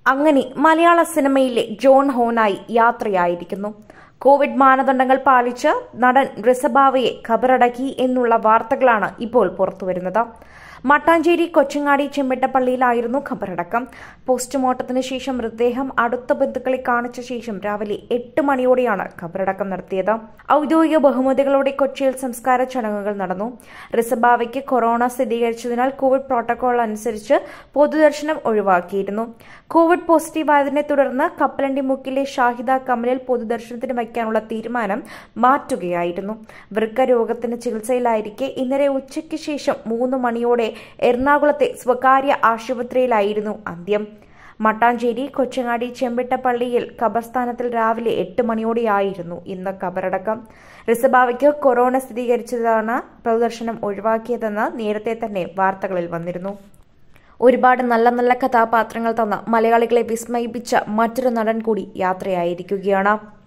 അങ്ങനെ മലയാള സിനിമയിലെ ജോൺ ഹോനായി യാത്രയായിരിക്കുന്നു കോവിഡ് മാനദണ്ഡങ്ങൾ പാലിച്ച് നടൻ ഋഷഭാവയെ ഖബറടക്കി എന്നുള്ള വാർത്തകളാണ് ഇപ്പോൾ പുറത്തുവരുന്നത് മട്ടാഞ്ചേരി കൊച്ചങ്ങാടി ചെമ്മിട്ടപ്പള്ളിയിലായിരുന്നു ഖബറടക്കം പോസ്റ്റ്മോർട്ടത്തിന് ശേഷം മൃതദേഹം അടുത്ത ബന്ധുക്കളെ കാണിച്ച ശേഷം രാവിലെ എട്ട് മണിയോടെയാണ് ഖബറടക്കം നടത്തിയത് ഔദ്യോഗിക ബഹുമതികളോടെ കൊച്ചിയിൽ സംസ്കാര ചടങ്ങുകൾ നടന്നു ഋഷഭാവയ്ക്ക് കൊറോണ സ്ഥിരീകരിച്ചതിനാൽ കോവിഡ് പ്രോട്ടോകോൾ അനുസരിച്ച് പൊതുദർശനം ഒഴിവാക്കിയിരുന്നു കോവിഡ് പോസിറ്റീവായതിനെ തുടർന്ന് കപ്പലണ്ടി മുക്കിലെ ഷാഹിദ കമലിൽ പൊതുദർശനത്തിന് വയ്ക്കാനുള്ള തീരുമാനം മാറ്റുകയായിരുന്നു വൃക്ക രോഗത്തിന് ചികിത്സയിലായിരിക്കെ ഇന്നലെ ഉച്ചയ്ക്ക് ശേഷം മൂന്ന് മണിയോടെ എറണാകുളത്തെ സ്വകാര്യ ആശുപത്രിയിലായിരുന്നു അന്ത്യം മട്ടാഞ്ചേരി കൊച്ചങ്ങാടി ചെമ്പിട്ടപ്പള്ളിയിൽ ഖബർസ്ഥാനത്തിൽ രാവിലെ എട്ട് മണിയോടെയായിരുന്നു ഇന്ന് ഖബറടക്കം ഋഷഭാവയ്ക്ക് കൊറോണ സ്ഥിരീകരിച്ചതാണ് പൊതുദർശനം ഒഴിവാക്കിയതെന്ന് നേരത്തെ തന്നെ വാർത്തകളിൽ വന്നിരുന്നു ഒരുപാട് നല്ല നല്ല കഥാപാത്രങ്ങൾ തന്ന മലയാളികളെ വിസ്മയിപ്പിച്ച മറ്റൊരു നടൻ കൂടി യാത്രയായിരിക്കുകയാണ്